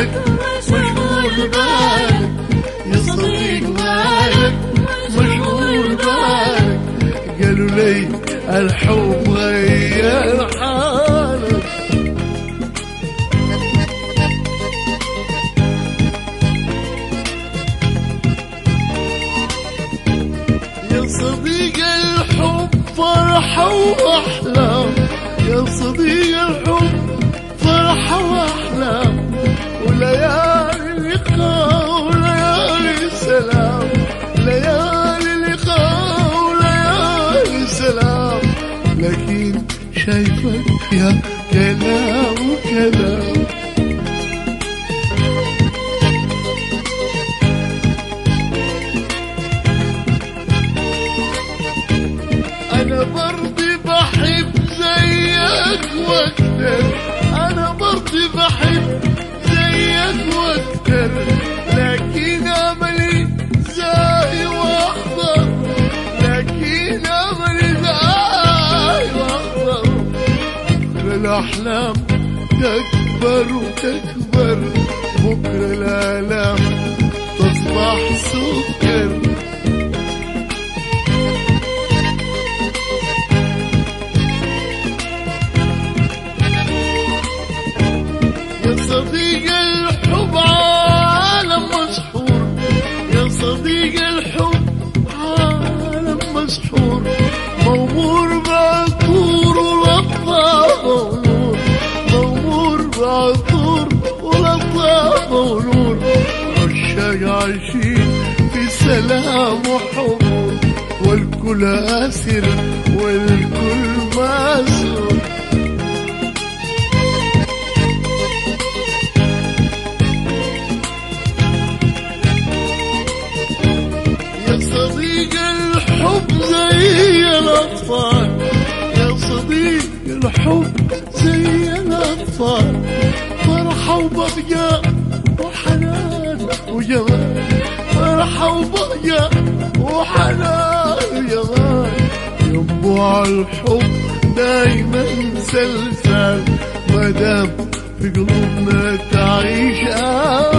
مالك مشغول بالك يا صديق مالك مشغول بالك قالوا لي الحب غير حالك يا صديق الحب فرحة وأحلام يا صديق الحب فرحة وأحلام وليالي لقاء وليالي سلام ليالي لقاء وليالي سلام لكن شايفك يا كلام كلام انا برضي بحب زيك واكتر انا برضي بحب زيك واكتر لكن املي زاهي واخضر لكن املي زاهي واخضر بكره الاحلام تكبر وتكبر بكره الالام تصبح سكر يا صديق الحب عالم مسحور يا صديق الحب عالم مسحور مغمور بعطور ولطافة ونور مغمور بعطور ولطافة ونور عشاق عايشين في سلام وحب والكل أسر والكل ماسور يا صديق الحب زي الأطفال يا صديق الحب زي الأطفال فرحة وبهجة وحنان وجمال فرحة وبهجة وحنان وجمال ينبوع الحب دايما سلسال مادام في قلوبنا تعيش آه